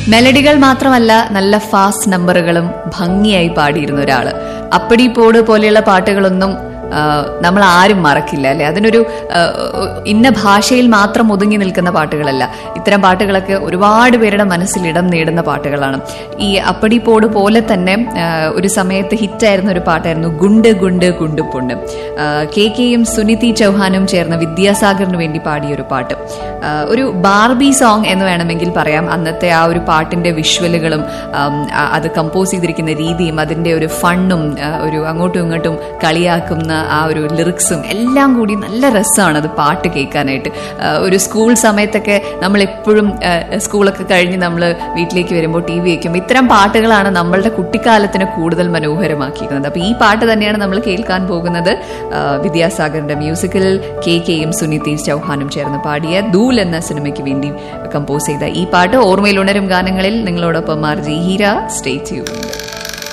മെലഡികൾ മാത്രമല്ല നല്ല ഫാസ്റ്റ് നമ്പറുകളും ഭംഗിയായി പാടിയിരുന്ന ഒരാള് അപ്പടി പോട് പോലെയുള്ള പാട്ടുകളൊന്നും ആ, നമ്മൾ ആരും മറക്കില്ല അല്ലെ അതിനൊരു ആ, ഇന്ന ഭാഷയിൽ മാത്രം ഒതുങ്ങി നിൽക്കുന്ന പാട്ടുകളല്ല ഇത്തരം പാട്ടുകളൊക്കെ ഒരുപാട് പേരുടെ മനസ്സിൽ ഇടം നേടുന്ന പാട്ടുകളാണ് ഈ അപ്പടി പോട് പോലെ തന്നെ ആ, ഒരു സമയത്ത് ഹിറ്റായിരുന്ന ഒരു പാട്ടായിരുന്നു ഗുണ്ട് ഗുണ്ട് ഗുണ്ട് പൊണ്ട് കെ കെയും സുനിതി ചൗഹാനും ചേർന്ന് വിദ്യാസാഗറിന് വേണ്ടി പാടിയ ഒരു പാട്ട് ആ, ഒരു ബാർബി സോങ് എന്ന് വേണമെങ്കിൽ പറയാം അന്നത്തെ ആ ഒരു പാട്ടിന്റെ വിഷ്വലുകളും ആം, ആ- അത് കമ്പോസ് ചെയ്തിരിക്കുന്ന രീതിയും അതിന്റെ ഒരു ഫണ്ണും ആ, ഒരു അങ്ങോട്ടും ഇങ്ങോട്ടും കളിയാക്കുന്ന ആ ഒരു ലിറിക്സും എല്ലാം കൂടി നല്ല രസമാണ് അത് പാട്ട് കേൾക്കാനായിട്ട് ആ, ഒരു സ്കൂൾ സമയത്തൊക്കെ നമ്മൾ എപ്പോഴും ആ, സ്കൂളൊക്കെ കഴിഞ്ഞ് നമ്മൾ വീട്ടിലേക്ക് വരുമ്പോൾ ടി വി വയ്ക്കുമ്പോൾ ഇത്തരം പാട്ടുകളാണ് നമ്മളുടെ കുട്ടിക്കാലത്തിന് കൂടുതൽ മനോഹരമാക്കിയിരുന്നത് അപ്പൊ ഈ പാട്ട് തന്നെയാണ് നമ്മൾ കേൾക്കാൻ പോകുന്നത് ആ, വിദ്യാസാഗറിന്റെ മ്യൂസിക്കിൽ കെ കെയും സുനിതി ചൗഹാനും ചേർന്ന് പാടിയ ദൂൽ എന്ന സിനിമയ്ക്ക് വേണ്ടി കമ്പോസ് ചെയ്ത ഈ പാട്ട് ഓർമ്മയിൽ ഉണരും ഗാനങ്ങളിൽ നിങ്ങളോടൊപ്പം ആർ ജി ഹീര സ്റ്റേ ചെയ്യും